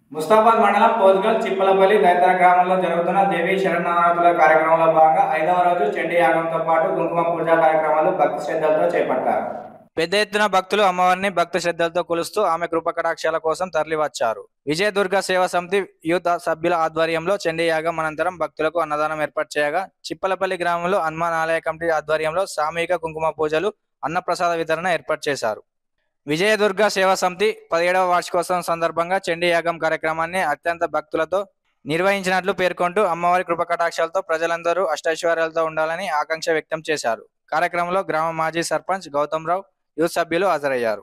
ముస్తాబాద్ మండలం పోతుగల్ చిప్పలపల్లి తదితర గ్రామాల్లో జరుగుతున్న దేవీ శరణవరాత్రుల కార్యక్రమంలో భాగంగా ఐదవ రోజు చండీ యాగంతో పాటు కుంకుమ పూజా కార్యక్రమాలు భక్తి శ్రద్ధలతో చేపట్టారు పెద్ద ఎత్తున భక్తులు అమ్మవారిని భక్తి శ్రద్ధలతో కొలుస్తూ ఆమె కృపకటాక్షాల కోసం తరలివచ్చారు విజయదుర్గ సేవా సమితి యూత్ సభ్యుల ఆధ్వర్యంలో చండీ యాగం అనంతరం భక్తులకు అన్నదానం ఏర్పాటు చేయగా చిప్పలపల్లి గ్రామంలో హనుమాన్ ఆలయ కమిటీ ఆధ్వర్యంలో సామూహిక కుంకుమ పూజలు అన్నప్రసాద వితరణ ఏర్పాటు చేశారు విజయదుర్గ సేవా సమితి పదిహేడవ వార్షికోత్సవం సందర్భంగా చండీ యాగం కార్యక్రమాన్ని అత్యంత భక్తులతో నిర్వహించినట్లు పేర్కొంటూ అమ్మవారి కృపకటాక్షాలతో ప్రజలందరూ అష్టైశ్వర్యాలతో ఉండాలని ఆకాంక్ష వ్యక్తం చేశారు కార్యక్రమంలో గ్రామ మాజీ సర్పంచ్ గౌతమ్ రావు యూత్ సభ్యులు హాజరయ్యారు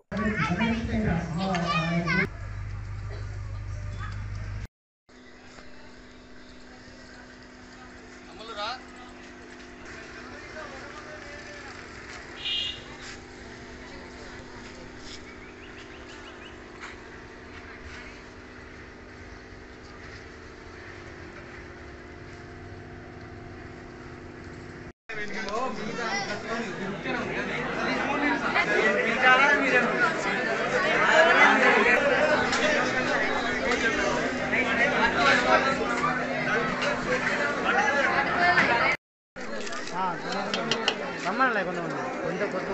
రమ్మని కొంతమంది కొంత కొత్త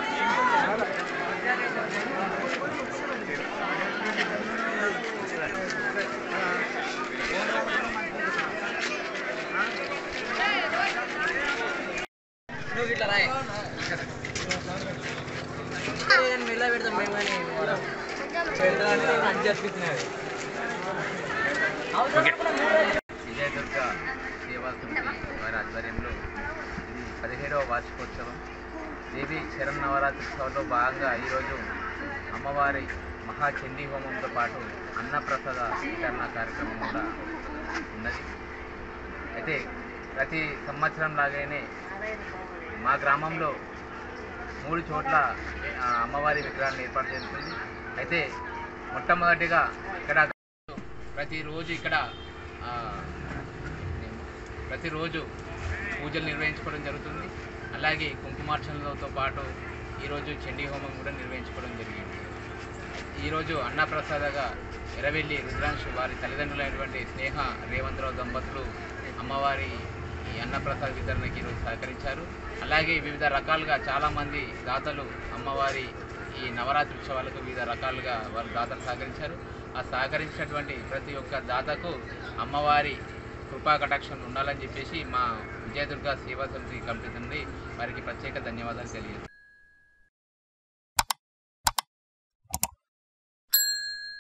మెల్ల పెడతాం మేము కానీ అని చెప్పిస్తున్నది విజయదుర్గ సేవా సమితి వారి ఆధ్వర్యంలో ఇది పదిహేడవ వార్షికోత్సవం దేవి శరణ్ నవరాత్రి ఉత్సవంలో భాగంగా ఈరోజు అమ్మవారి మహాచండీ హోమంతో పాటు అన్నప్రసాద వితరణ కార్యక్రమం కూడా ఉన్నది అయితే ప్రతి సంవత్సరం లాగానే మా గ్రామంలో మూడు చోట్ల ఆ, అమ్మవారి విగ్రహాన్ని ఏర్పాటు చేస్తుంది అయితే మొట్టమొదటిగా ఇక్కడ ప్రతిరోజు ఇక్కడ ఆ, ప్రతిరోజు పూజలు నిర్వహించుకోవడం జరుగుతుంది అలాగే కుంకుమార్చనలతో పాటు ఈరోజు చండీ హోమం కూడా నిర్వహించుకోవడం జరిగింది ఈరోజు అన్నప్రసాదగా ఎరవెల్లి రుద్రాంశ్ వారి తల్లిదండ్రులైనటువంటి స్నేహ రేవంతరావు దంపతులు అమ్మవారి ఈ అన్నప్రసాద వితరణకి ఈరోజు సహకరించారు అలాగే వివిధ రకాలుగా చాలామంది దాతలు అమ్మవారి ఈ నవరాత్రి ఉత్సవాలకు వివిధ రకాలుగా వాళ్ళు దాతలు సహకరించారు ఆ సహకరించినటువంటి ప్రతి ఒక్క దాతకు అమ్మవారి కృపా కటాక్షం ఉండాలని చెప్పేసి మా విజయదుర్గ సేవా సమితి కమిటీ నుండి వారికి ప్రత్యేక ధన్యవాదాలు తెలియజేస్తాను